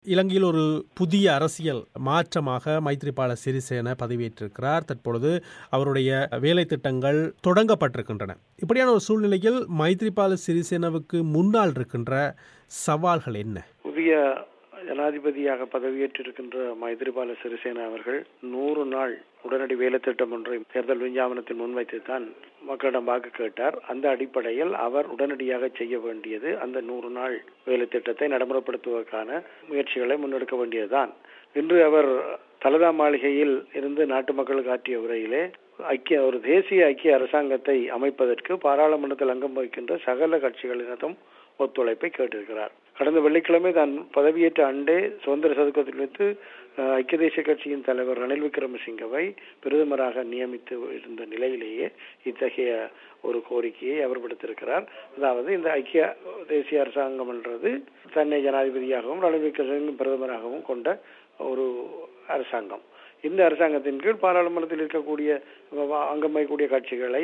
இலங்கையில் ஒரு புதிய அரசியல் மாற்றமாக மைத்ரிபால சிறிசேன பதவியேற்றிருக்கிறார் தற்பொழுது அவருடைய வேலை திட்டங்கள் தொடங்கப்பட்டிருக்கின்றன இப்படியான ஒரு சூழ்நிலையில் மைத்ரிபால சிறிசேனவுக்கு முன்னால் இருக்கின்ற சவால்கள் என்ன புதிய ஜனாதிபதியாக பதவியேற்றிருக்கின்ற மைத்ரிபால சிறிசேனா அவர்கள் நூறு நாள் உடனடி வேலை திட்டம் ஒன்றை தேர்தல் விஞ்ஞாபனத்தில் முன்வைத்து தான் மக்களிடம் வாக்கு கேட்டார் அந்த அடிப்படையில் அவர் உடனடியாக செய்ய வேண்டியது அந்த நூறு நாள் வேலை திட்டத்தை நடைமுறைப்படுத்துவதற்கான முயற்சிகளை முன்னெடுக்க வேண்டியதுதான் இன்று அவர் தலதா மாளிகையில் இருந்து நாட்டு மக்களுக்கு ஆற்றிய உரையிலே ஐக்கிய ஒரு தேசிய ஐக்கிய அரசாங்கத்தை அமைப்பதற்கு பாராளுமன்றத்தில் அங்கம் வகிக்கின்ற சகல கட்சிகளினதும் ஒத்துழைப்பை கேட்டிருக்கிறார் கடந்த வெள்ளிக்கிழமை தான் பதவியேற்ற அண்டே சுதந்திர சதுக்கத்தில் வைத்து ஐக்கிய தேசிய கட்சியின் தலைவர் ரணில் விக்ரமசிங்கவை பிரதமராக நியமித்து இருந்த நிலையிலேயே இத்தகைய ஒரு கோரிக்கையை அவர் விடுத்திருக்கிறார் அதாவது இந்த ஐக்கிய தேசிய அரசாங்கம் என்றது தன்னை ஜனாதிபதியாகவும் ரணில் விக்ரமசிங்க பிரதமராகவும் கொண்ட ஒரு அரசாங்கம் இந்த அரசாங்கத்தின் கீழ் பாராளுமன்றத்தில் இருக்கக்கூடிய அங்கம் வகிக்கக்கூடிய கட்சிகளை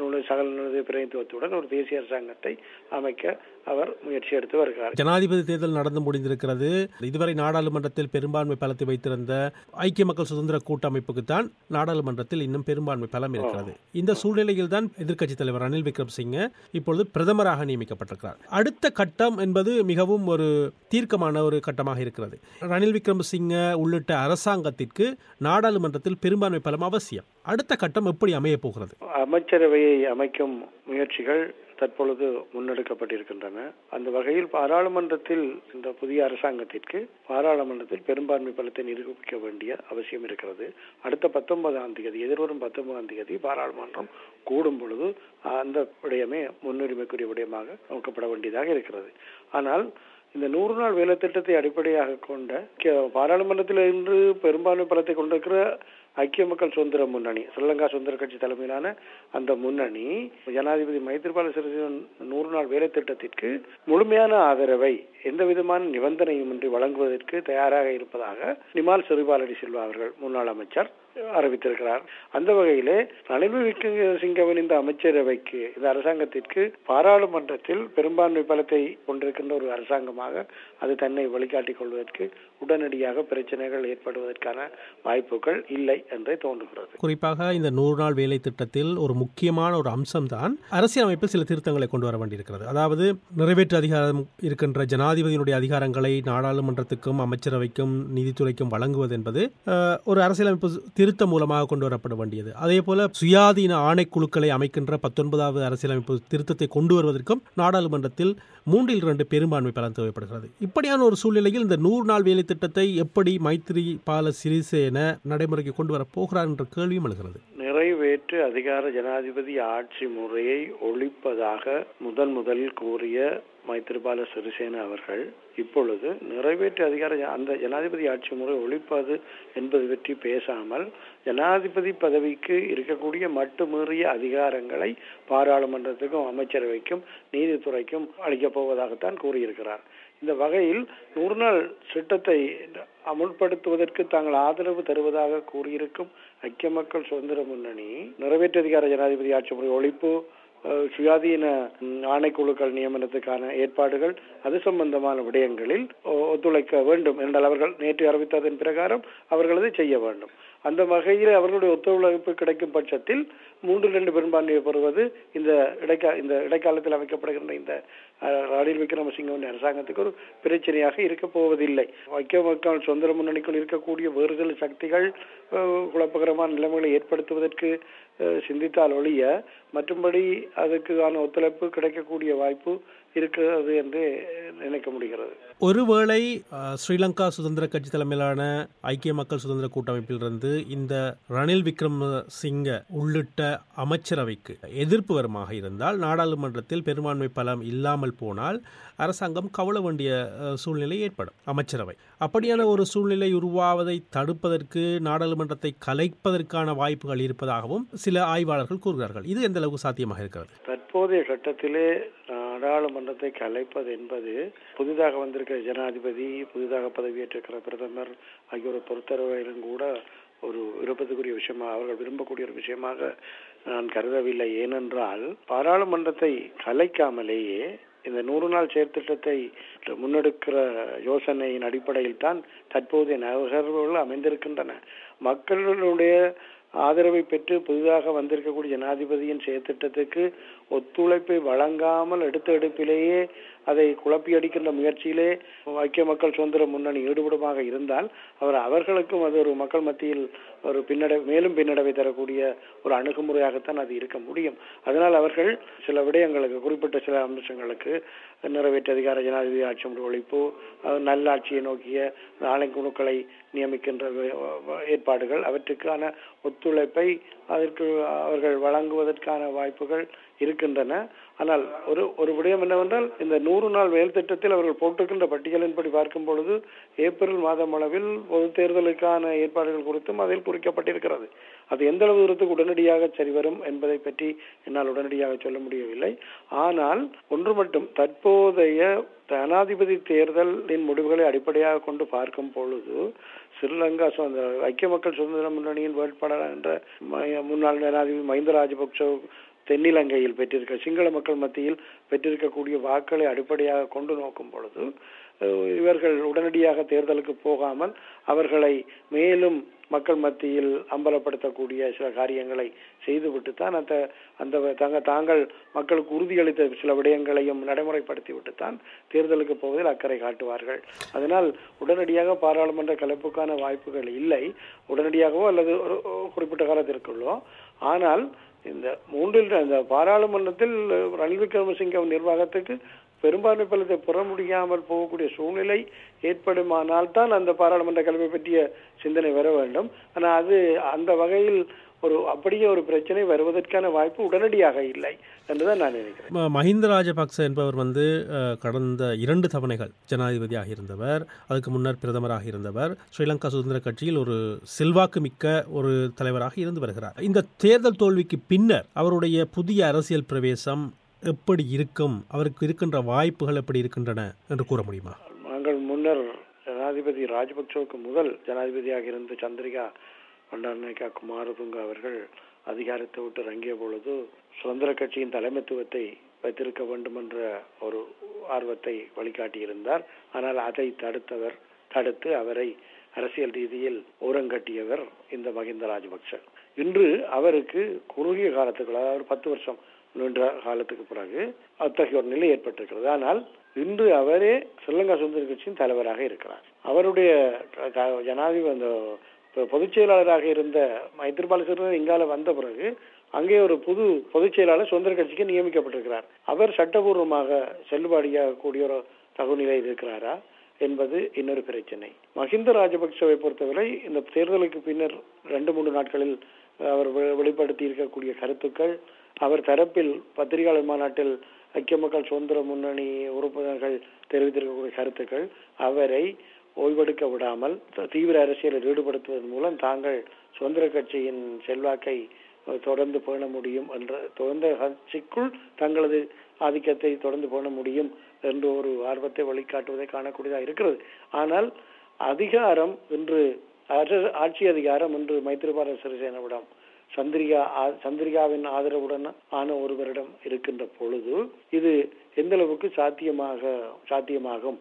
சகல பிரதித்துவத்துடன் ஒரு தேசிய அரசாங்கத்தை அமைக்க அவர் முயற்சி எடுத்து வருகிறார் ஜனாதிபதி தேர்தல் நடந்து முடிந்திருக்கிறது இதுவரை நாடாளுமன்றத்தில் பெரும்பான்மை பலத்தை வைத்திருந்த ஐக்கிய மக்கள் சுதந்திர கூட்டமைப்புக்கு தான் நாடாளுமன்றத்தில் இன்னும் பெரும்பான்மை பலம் இருக்கிறது இந்த சூழ்நிலையில் தான் எதிர்க்கட்சித் தலைவர் ரணில் விக்ரம்சிங்க இப்பொழுது பிரதமராக நியமிக்கப்பட்டிருக்கிறார் அடுத்த கட்டம் என்பது மிகவும் ஒரு தீர்க்கமான ஒரு கட்டமாக இருக்கிறது ரணில் விக்ரமசிங்க உள்ளிட்ட அரசாங்கத்திற்கு நாடாளுமன்றத்தில் பெரும்பான்மை பலம் அவசியம் அடுத்த கட்டம் எப்படி அமைய போகிறது அமைச்சரவையை அமைக்கும் முயற்சிகள் தற்பொழுது முன்னெடுக்கப்பட்டிருக்கின்றன அந்த வகையில் பாராளுமன்றத்தில் இந்த புதிய அரசாங்கத்திற்கு பாராளுமன்றத்தில் பெரும்பான்மை பலத்தை நிரூபிக்க வேண்டிய அவசியம் இருக்கிறது அடுத்த பத்தொன்பதாம் தேதி எதிர்வரும் பத்தொன்பதாம் தேதி பாராளுமன்றம் கூடும் பொழுது அந்த விடயமே முன்னுரிமைக்குரிய விடயமாக நோக்கப்பட வேண்டியதாக இருக்கிறது ஆனால் இந்த நூறு நாள் வேலை திட்டத்தை அடிப்படையாக கொண்ட பாராளுமன்றத்தில் இன்று பெரும்பான்மை பலத்தை கொண்டிருக்கிற ஐக்கிய மக்கள் சுதந்திர முன்னணி ஸ்ரீலங்கா சுதந்திர கட்சி தலைமையிலான அந்த முன்னணி ஜனாதிபதி மைத்திரிபால சிறிசேன நூறு நாள் வேலை திட்டத்திற்கு முழுமையான ஆதரவை எந்த விதமான நிபந்தனையும் இன்றி வழங்குவதற்கு தயாராக இருப்பதாக நிமால் சிறுபாலடி சில்வா அவர்கள் முன்னாள் அமைச்சர் அறிவித்திருக்கிறார் அந்த வகையிலே ரணில் விக்ரமசிங்கவின் இந்த அமைச்சரவைக்கு இந்த அரசாங்கத்திற்கு பாராளுமன்றத்தில் பெரும்பான்மை பலத்தை கொண்டிருக்கின்ற ஒரு அரசாங்கமாக அது தன்னை வழிகாட்டிக் கொள்வதற்கு உடனடியாக பிரச்சனைகள் ஏற்படுவதற்கான வாய்ப்புகள் இல்லை என்றே தோன்றுகிறது குறிப்பாக இந்த நூறு நாள் வேலை திட்டத்தில் ஒரு முக்கியமான ஒரு அம்சம் தான் அரசியலமைப்பில் சில திருத்தங்களை கொண்டு வர வேண்டியிருக்கிறது அதாவது நிறைவேற்று அதிகாரம் இருக்கின்ற ஜனாதிபதியினுடைய அதிகாரங்களை நாடாளுமன்றத்துக்கும் அமைச்சரவைக்கும் நீதித்துறைக்கும் வழங்குவது என்பது ஒரு அரசியலமைப்பு திருத்தம் மூலமாக கொண்டு வரப்பட வேண்டியது அதே போல சுயாதீன ஆணைக்குழுக்களை அமைக்கின்ற பத்தொன்பதாவது அரசியலமைப்பு திருத்தத்தை கொண்டு வருவதற்கும் நாடாளுமன்றத்தில் மூன்றில் இரண்டு பெரும்பான்மை பலன் தேவைப்படுகிறது இப்படியான ஒரு சூழ்நிலையில் இந்த நூறு நாள் வேலை திட்டத்தை எப்படி மைத்திரி பால சிறிசேன நடைமுறைக்கு கொண்டு வர போகிறார் என்ற கேள்வியும் எழுகிறது நிறைவேற்று அதிகார ஜனாதிபதி ஆட்சி முறையை ஒழிப்பதாக முதன் முதலில் கூறிய மைத்திரிபால சிறிசேன அவர்கள் இப்பொழுது நிறைவேற்று அதிகார அந்த ஜனாதிபதி ஆட்சி முறை ஒழிப்பது என்பது பற்றி பேசாமல் ஜனாதிபதி பதவிக்கு இருக்கக்கூடிய மட்டுமீறிய அதிகாரங்களை பாராளுமன்றத்துக்கும் அமைச்சரவைக்கும் நீதித்துறைக்கும் அளிக்கப் போவதாகத்தான் கூறியிருக்கிறார் இந்த வகையில் நூறு நாள் திட்டத்தை அமுல்படுத்துவதற்கு தாங்கள் ஆதரவு தருவதாக கூறியிருக்கும் ஐக்கிய மக்கள் சுதந்திர முன்னணி நிறைவேற்று அதிகார ஜனாதிபதி ஆட்சி முறை ஒழிப்பு சுயாதீன ஆணைக்குழுக்கள் நியமனத்துக்கான ஏற்பாடுகள் அது சம்பந்தமான விடயங்களில் ஒத்துழைக்க வேண்டும் என்றால் அவர்கள் நேற்று அறிவித்ததன் பிரகாரம் அவர்கள் அதை செய்ய வேண்டும் அந்த வகையில் அவர்களுடைய ஒத்துழைப்பு கிடைக்கும் பட்சத்தில் மூன்று ரெண்டு பெரும்பான்மையை பெறுவது இந்த இடைக்கா இந்த இடைக்காலத்தில் அமைக்கப்படுகின்ற இந்த ரணில் விக்ரமசிங்கவின் அரசாங்கத்துக்கு ஒரு பிரச்சனையாக இருக்க போவதில்லை ஐக்கிய மக்கள் சுதந்திர முன்னணிக்குள் இருக்கக்கூடிய வேறு சில சக்திகள் குழப்பகரமான நிலைமைகளை ஏற்படுத்துவதற்கு சிந்தித்தால் ஒழிய மற்றும்படி அதுக்கான ஒத்துழைப்பு கிடைக்கக்கூடிய வாய்ப்பு இருக்கிறது என்று நினைக்க முடிகிறது ஒருவேளை ஸ்ரீலங்கா சுதந்திர கட்சி தலைமையிலான ஐக்கிய மக்கள் சுதந்திர கூட்டமைப்பிலிருந்து இந்த ரணில் விக்ரம சிங்க உள்ளிட்ட அமைச்சரவைக்கு எதிர்ப்பு வருமாக இருந்தால் நாடாளுமன்றத்தில் பெரும்பான்மை பலம் இல்லாமல் போனால் அரசாங்கம் கவல வேண்டிய சூழ்நிலை ஏற்படும் அமைச்சரவை அப்படியான ஒரு சூழ்நிலை உருவாவதை தடுப்பதற்கு நாடாளுமன்றத்தை கலைப்பதற்கான வாய்ப்புகள் இருப்பதாகவும் சில ஆய்வாளர்கள் கூறுகிறார்கள் இது எந்த அளவுக்கு சாத்தியமாக இருக்கிறது தற்போதைய கட்டத்திலே நாடாளுமன்றத்தை கலைப்பது என்பது புதிதாக வந்திருக்கிற ஜனாதிபதி புதிதாக பதவியேற்றிருக்கிற பிரதமர் ஆகியோரை பொறுத்தவரையிலும் கூட ஒரு விருப்பத்துக்குரிய விஷயமா அவர்கள் விரும்பக்கூடிய ஒரு விஷயமாக நான் கருதவில்லை ஏனென்றால் பாராளுமன்றத்தை கலைக்காமலேயே இந்த நூறு நாள் செயற்திட்டத்தை முன்னெடுக்கிற யோசனையின் அடிப்படையில் தான் தற்போதைய நகர்வுகள் அமைந்திருக்கின்றன மக்களுடைய ஆதரவை பெற்று புதிதாக வந்திருக்கக்கூடிய ஜனாதிபதியின் செயற்திட்டத்துக்கு ஒத்துழைப்பை வழங்காமல் எடுத்த எடுப்பிலேயே அதை குழப்பி அடிக்கின்ற முயற்சியிலே ஐக்கிய மக்கள் சுதந்திர முன்னணி ஈடுபடுமாக இருந்தால் அவர் அவர்களுக்கும் அது ஒரு மக்கள் மத்தியில் ஒரு பின்னடை மேலும் பின்னடைவை தரக்கூடிய ஒரு அணுகுமுறையாகத்தான் அது இருக்க முடியும் அதனால் அவர்கள் சில விடயங்களுக்கு குறிப்பிட்ட சில அம்சங்களுக்கு நிறைவேற்று அதிகார ஜனாதிபதி ஆட்சி முறை ஒழிப்பு நல்லாட்சியை நோக்கிய ஆணை குழுக்களை நியமிக்கின்ற ஏற்பாடுகள் அவற்றுக்கான ஒத்துழைப்பை அதற்கு அவர்கள் வழங்குவதற்கான வாய்ப்புகள் இருக்கின்றன ஆனால் ஒரு ஒரு விடயம் என்னவென்றால் இந்த நூறு நாள் வேல் திட்டத்தில் அவர்கள் போட்டிருக்கின்ற பட்டியலின்படி பார்க்கும் பொழுது ஏப்ரல் மாதம் அளவில் பொது தேர்தலுக்கான ஏற்பாடுகள் குறித்தும் அதில் குறிக்கப்பட்டிருக்கிறது அது எந்த அளவு தூரத்துக்கு உடனடியாக சரிவரும் என்பதை பற்றி என்னால் உடனடியாக சொல்ல முடியவில்லை ஆனால் ஒன்று மட்டும் தற்போதைய ஜனாதிபதி தேர்தலின் முடிவுகளை அடிப்படையாக கொண்டு பார்க்கும் பொழுது ஸ்ரீலங்கா சுதந்திர ஐக்கிய மக்கள் சுதந்திர முன்னணியின் வேட்பாளர் என்ற முன்னாள் ஜனாதிபதி மஹிந்த ராஜபக்ச தென்னிலங்கையில் பெற்றிருக்க சிங்கள மக்கள் மத்தியில் பெற்றிருக்கக்கூடிய வாக்களை அடிப்படையாக கொண்டு நோக்கும் பொழுது இவர்கள் உடனடியாக தேர்தலுக்கு போகாமல் அவர்களை மேலும் மக்கள் மத்தியில் அம்பலப்படுத்தக்கூடிய சில காரியங்களை செய்துவிட்டு தான் அந்த அந்த தங்க தாங்கள் மக்களுக்கு உறுதியளித்த சில விடயங்களையும் நடைமுறைப்படுத்தி விட்டுத்தான் தேர்தலுக்கு போவதில் அக்கறை காட்டுவார்கள் அதனால் உடனடியாக பாராளுமன்ற கலைப்புக்கான வாய்ப்புகள் இல்லை உடனடியாகவோ அல்லது ஒரு குறிப்பிட்ட காலத்திற்குள்ளோ ஆனால் இந்த மூன்றில் இந்த பாராளுமன்றத்தில் ரணில் விக்ரமசிங்க நிர்வாகத்துக்கு பெரும்பான்மை பலத்தை பெற முடியாமல் போகக்கூடிய சூழ்நிலை ஏற்படுமானால் தான் அந்த பாராளுமன்ற கல்வி பற்றிய சிந்தனை வர வேண்டும் ஆனால் அது அந்த வகையில் ஒரு அப்படியே ஒரு பிரச்சனை வருவதற்கான வாய்ப்பு உடனடியாக இல்லை என்றுதான் நான் நினைக்கிறேன் மஹிந்த ராஜபக்ச என்பவர் வந்து கடந்த இரண்டு தவணைகள் ஜனாதிபதியாக இருந்தவர் அதுக்கு முன்னர் பிரதமராக இருந்தவர் ஸ்ரீலங்கா சுதந்திர கட்சியில் ஒரு செல்வாக்கு மிக்க ஒரு தலைவராக இருந்து வருகிறார் இந்த தேர்தல் தோல்விக்கு பின்னர் அவருடைய புதிய அரசியல் பிரவேசம் எப்படி இருக்கும் அவருக்கு இருக்கின்ற வாய்ப்புகள் எப்படி இருக்கின்றன என்று கூற முடியுமா நாங்கள் முன்னர் ஜனாதிபதி ராஜபக்சவுக்கு முதல் ஜனாதிபதியாக இருந்த சந்திரிகா பண்டாரநாயக்கா குமாரதுங்க அவர்கள் அதிகாரத்தை விட்டு இறங்கிய பொழுது சுதந்திர கட்சியின் தலைமைத்துவத்தை வைத்திருக்க வேண்டும் என்ற ஒரு ஆர்வத்தை வழிகாட்டியிருந்தார் ஆனால் அதை தடுத்தவர் தடுத்து அவரை அரசியல் ரீதியில் ஓரங்கட்டியவர் இந்த மகிந்த ராஜபக்ச இன்று அவருக்கு குறுகிய காலத்துக்குள்ள அதாவது பத்து வருஷம் நீண்ட காலத்துக்கு பிறகு அத்தகைய ஒரு நிலை ஏற்பட்டிருக்கிறது ஆனால் இன்று அவரே ஸ்ரீலங்கா சுதந்திர கட்சியின் தலைவராக இருக்கிறார் அவருடைய ஜனாதிபதி அந்த பொதுச் செயலாளராக இருந்த மைத்திரிபால சிறுவன் இங்கால வந்த பிறகு அங்கே ஒரு புது பொதுச் செயலாளர் சுதந்திர கட்சிக்கு நியமிக்கப்பட்டிருக்கிறார் அவர் சட்டபூர்வமாக செல்லுபடியாக கூடிய ஒரு தகுநிலையில் இருக்கிறாரா என்பது இன்னொரு பிரச்சனை மஹிந்த ராஜபக்சவை பொறுத்தவரை இந்த தேர்தலுக்கு பின்னர் ரெண்டு மூன்று நாட்களில் அவர் வெளிப்படுத்தி இருக்கக்கூடிய கருத்துக்கள் அவர் தரப்பில் பத்திரிகையாளர் மாநாட்டில் ஐக்கிய மக்கள் சுதந்திர முன்னணி உறுப்பினர்கள் தெரிவித்திருக்கக்கூடிய கருத்துக்கள் அவரை ஓய்வெடுக்க விடாமல் தீவிர அரசியலில் ஈடுபடுத்துவதன் மூலம் தாங்கள் சுதந்திர கட்சியின் செல்வாக்கை தொடர்ந்து பேண முடியும் என்ற தொடர்ந்த கட்சிக்குள் தங்களது ஆதிக்கத்தை தொடர்ந்து பேண முடியும் என்ற ஒரு ஆர்வத்தை வழிகாட்டுவதை காணக்கூடியதாக இருக்கிறது ஆனால் அதிகாரம் இன்று ஆட்சி அதிகாரம் இன்று மைத்திரிபால சிறிசேனவிடம் சந்திரிகா சந்திரிகாவின் ஆதரவுடன் ஆன ஒருவரிடம் இருக்கின்ற பொழுது இது எந்த அளவுக்கு சாத்தியமாக சாத்தியமாகும்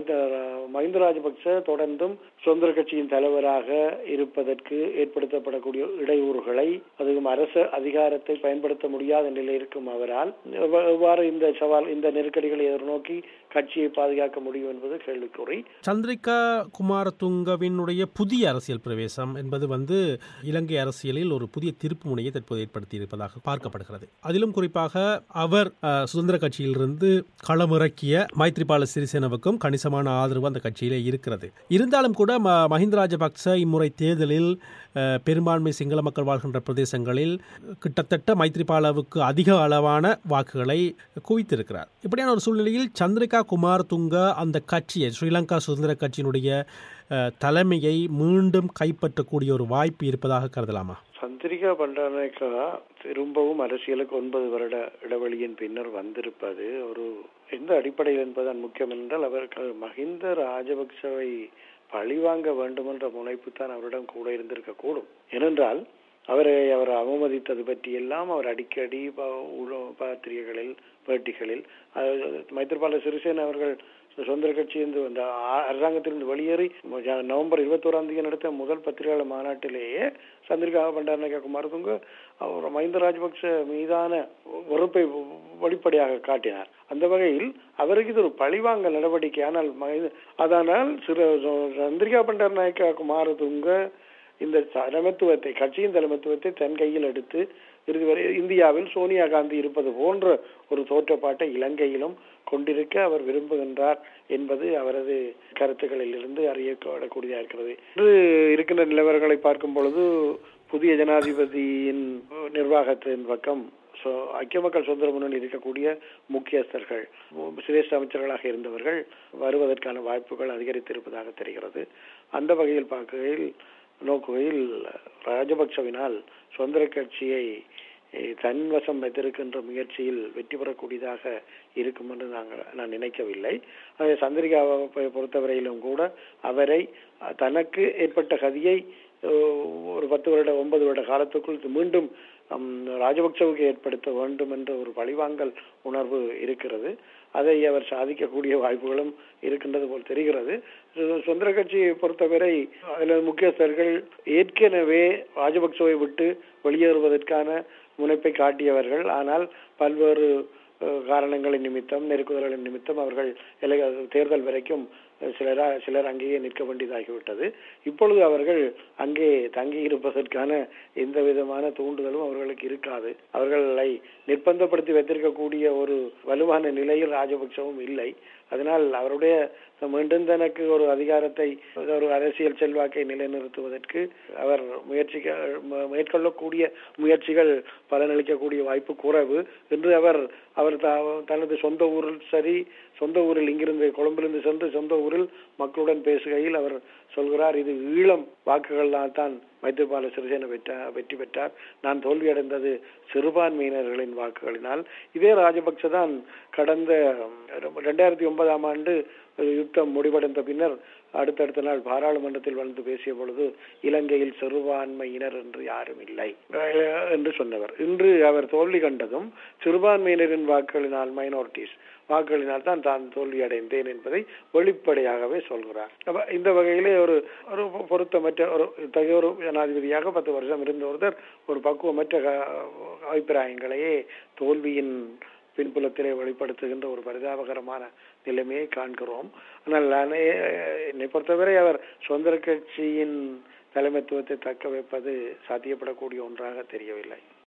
மஹிந்த ராஜபக்ச தொடர்ந்தும் சுதந்திர கட்சியின் தலைவராக இருப்பதற்கு ஏற்படுத்தப்படக்கூடிய இடையூறுகளை அதுவும் அரச அதிகாரத்தை பயன்படுத்த முடியாத நிலை இருக்கும் அவரால் எவ்வாறு இந்த சவால் இந்த நெருக்கடிகளை எதிர்நோக்கி கட்சியை பாதுகாக்க முடியும் என்பது கேள்விக்குறி சந்திரிகா குமாரதுங்கவினுடைய புதிய அரசியல் பிரவேசம் என்பது வந்து இலங்கை அரசியலில் ஒரு புதிய திருப்பு முனையை தற்போது ஏற்படுத்தி இருப்பதாக பார்க்கப்படுகிறது அதிலும் குறிப்பாக அவர் சுதந்திர கட்சியிலிருந்து களமிறக்கிய மைத்ரிபால சிறிசேனவுக்கும் கணிசமான ஆதரவு அந்த கட்சியிலே இருக்கிறது இருந்தாலும் கூட மஹிந்த ராஜபக்ச இம்முறை தேர்தலில் பெரும்பான்மை சிங்கள மக்கள் வாழ்கின்ற பிரதேசங்களில் கிட்டத்தட்ட மைத்ரிபாலாவுக்கு அதிக அளவான வாக்குகளை குவித்திருக்கிறார் இப்படியான ஒரு சூழ்நிலையில் சந்திரிகா குமார் துங்க அந்த கட்சியை ஸ்ரீலங்கா சுதந்திர கட்சியினுடைய தலைமையை மீண்டும் கைப்பற்றக்கூடிய ஒரு வாய்ப்பு இருப்பதாக கருதலாமா சந்திரிகா பண்டாரநாயக்கா திரும்பவும் அரசியலுக்கு ஒன்பது வருட இடைவெளியின் பின்னர் வந்திருப்பது ஒரு எந்த அடிப்படையில் என்பதுதான் முக்கியம் என்றால் அவர்கள் மஹிந்த ராஜபக்சவை பழிவாங்க வேண்டும் என்ற முனைப்பு தான் அவரிடம் கூட இருந்திருக்க கூடும் ஏனென்றால் அவரை அவர் அவமதித்தது பற்றி எல்லாம் அவர் அடிக்கடி பத்திரிகைகளில் பேட்டிகளில் மைத்திரிபால சிறிசேன அவர்கள் சுதந்திர கட்சியிலிருந்து அந்த அரசாங்கத்திலிருந்து வெளியேறி நவம்பர் இருபத்தோராம் தேதி நடத்த முதல் பத்திரிகையாளர் மாநாட்டிலேயே சந்திரிகா பண்டாரநாயக்க குமாரதுங்க அவர் மஹிந்த ராஜபக்ச மீதான வெறுப்பை வெளிப்படையாக காட்டினார் அந்த வகையில் அவருக்கு இது ஒரு பழிவாங்கல் நடவடிக்கை ஆனால் அதனால் சிறு சந்திரிகா பண்டாரநாயக்க குமாரதுங்க இந்த தலைமைத்துவத்தை கட்சியின் தலைமைத்துவத்தை தன் கையில் எடுத்து இறுதி வரை இந்தியாவில் சோனியா காந்தி இருப்பது போன்ற ஒரு தோற்றப்பாட்டை இலங்கையிலும் கொண்டிருக்க அவர் விரும்புகின்றார் என்பது அவரது கருத்துக்களில் இருந்து அறியப்படக்கூடியதாக இருக்கிறது இன்று இருக்கின்ற நிலவரங்களை பார்க்கும் பொழுது புதிய ஜனாதிபதியின் நிர்வாகத்தின் பக்கம் ஐக்கிய மக்கள் சுதந்திர முன்னணி இருக்கக்கூடிய முக்கியஸ்தர்கள் சிரேஷ்ட அமைச்சர்களாக இருந்தவர்கள் வருவதற்கான வாய்ப்புகள் அதிகரித்திருப்பதாக தெரிகிறது அந்த வகையில் பார்க்கையில் நோக்குகையில் ராஜபக்சவினால் சுதந்திர கட்சியை தன்வசம் வைத்திருக்கின்ற முயற்சியில் வெற்றி பெறக்கூடியதாக இருக்கும் என்று நாங்கள் நான் நினைக்கவில்லை சந்திரிகாவை பொறுத்தவரையிலும் கூட அவரை தனக்கு ஏற்பட்ட கதியை ஒரு பத்து வருட ஒன்பது வருட காலத்துக்குள் மீண்டும் ராஜபக்சவுக்கு ஏற்படுத்த வேண்டும் என்ற ஒரு பழிவாங்கல் உணர்வு இருக்கிறது அதை அவர் சாதிக்கக்கூடிய வாய்ப்புகளும் இருக்கின்றது போல் தெரிகிறது சுதந்திர கட்சியை பொறுத்தவரை அதில் முக்கியஸ்தர்கள் ஏற்கனவே ராஜபக்சவை விட்டு வெளியேறுவதற்கான முனைப்பை காட்டியவர்கள் ஆனால் பல்வேறு காரணங்களின் நிமித்தம் நெருக்குதல்களின் நிமித்தம் அவர்கள் தேர்தல் வரைக்கும் சிலரா சிலர் அங்கேயே நிற்க வேண்டியதாகிவிட்டது இப்பொழுது அவர்கள் அங்கே தங்கி இருப்பதற்கான எந்த விதமான தூண்டுதலும் அவர்களுக்கு இருக்காது அவர்களை நிர்பந்தப்படுத்தி வைத்திருக்கக்கூடிய ஒரு வலுவான நிலையில் ராஜபக்சவும் இல்லை அதனால் அவருடைய மீண்டும் தனக்கு ஒரு அதிகாரத்தை ஒரு அரசியல் செல்வாக்கை நிலைநிறுத்துவதற்கு அவர் முயற்சிக்க மேற்கொள்ளக்கூடிய முயற்சிகள் பலனளிக்கக்கூடிய வாய்ப்பு குறைவு என்று அவர் அவர் தனது சொந்த ஊரில் சரி சொந்த ஊரில் இங்கிருந்து கொழும்பிலிருந்து சென்று சொந்த ஊரில் மக்களுடன் பேசுகையில் அவர் சொல்கிறார் இது ஈழம் வாக்குகளால் தான் மைத்திரிபால சிறிசேன வெற்றி பெற்றார் நான் தோல்வியடைந்தது சிறுபான்மையினர்களின் வாக்குகளினால் இதே ராஜபக்ச தான் கடந்த ரெண்டாயிரத்தி ஒன்பதாம் ஆண்டு யுத்தம் முடிவடைந்த பின்னர் அடுத்தடுத்த நாள் பாராளுமன்றத்தில் வந்து பேசிய பொழுது இலங்கையில் சிறுபான்மையினர் என்று யாரும் இல்லை என்று சொன்னவர் இன்று அவர் தோல்வி கண்டதும் சிறுபான்மையினரின் வாக்குகளினால் மைனாரிட்டிஸ் வாக்குகளினால் தான் தான் தோல்வி அடைந்தேன் என்பதை வெளிப்படையாகவே சொல்கிறார் அப்ப இந்த வகையிலே ஒரு ஒரு பொருத்தமற்ற ஒரு இத்தகைய ஒரு ஜனாதிபதியாக பத்து வருஷம் இருந்த ஒருத்தர் ஒரு பக்குவமற்ற அபிப்பிராயங்களையே தோல்வியின் பின்புலத்திலே வெளிப்படுத்துகின்ற ஒரு பரிதாபகரமான நிலைமையை காண்கிறோம் ஆனால் என்னை பொறுத்தவரை அவர் சுதந்திர கட்சியின் தலைமைத்துவத்தை தக்க வைப்பது சாத்தியப்படக்கூடிய ஒன்றாக தெரியவில்லை